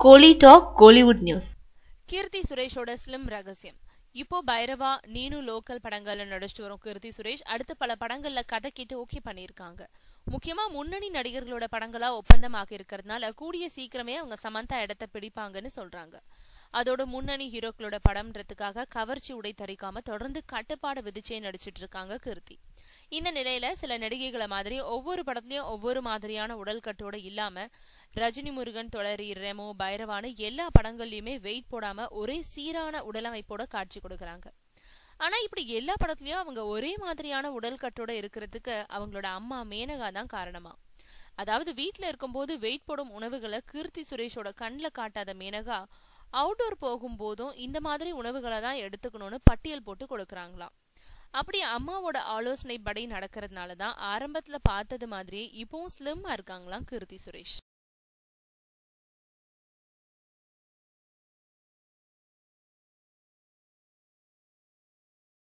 கோலி talk Kollywood news Keerthy சுரேஷோட slim ரகசியம் இப்போ பைரவா நீனு லோக்கல் படங்கள்ல நடிச்சிட்டு வரும் கீர்த்தி சுரேஷ் அடுத்த பல படங்கள்ல கதை கேட்டு ஓகே பண்ணியிருக்காங்க முக்கியமா முன்னணி நடிகர்களோட படங்களா ஒப்பந்தமாக இருக்கிறதுனால கூடிய சீக்கிரமே அவங்க சமந்தா இடத்த பிடிப்பாங்கன்னு சொல்றாங்க அதோட முன்னணி ஹீரோக்களோட படம்ன்றதுக்காக கவர்ச்சி உடை தரிக்காம தொடர்ந்து கட்டுப்பாடு விதிச்சே நடிச்சிட்டு இருக்காங்க கீர்த்தி இந்த நிலையில சில நடிகைகளை மாதிரி ஒவ்வொரு படத்துலயும் ஒவ்வொரு மாதிரியான உடல் கட்டோட இல்லாம ரஜினி முருகன் தொடரி ரெமோ பைரவானு எல்லா படங்கள்லயுமே வெயிட் போடாம ஒரே சீரான உடலமைப்போட காட்சி கொடுக்கறாங்க ஆனா இப்படி எல்லா படத்துலயும் அவங்க ஒரே மாதிரியான உடல் கட்டோட இருக்கிறதுக்கு அவங்களோட அம்மா மேனகா தான் காரணமா அதாவது வீட்ல இருக்கும்போது வெயிட் போடும் உணவுகளை கீர்த்தி சுரேஷோட கண்ணில் காட்டாத மேனகா அவுட்டோர் போகும்போதும் இந்த மாதிரி உணவுகளை தான் எடுத்துக்கணும்னு பட்டியல் போட்டு கொடுக்கறாங்களாம் அப்படி அம்மாவோட ஆலோசனை படி நடக்கிறதுனால தான் ஆரம்பத்துல பார்த்தது மாதிரியே இப்பவும் ஸ்லிம்மா இருக்காங்களாம் கீர்த்தி சுரேஷ்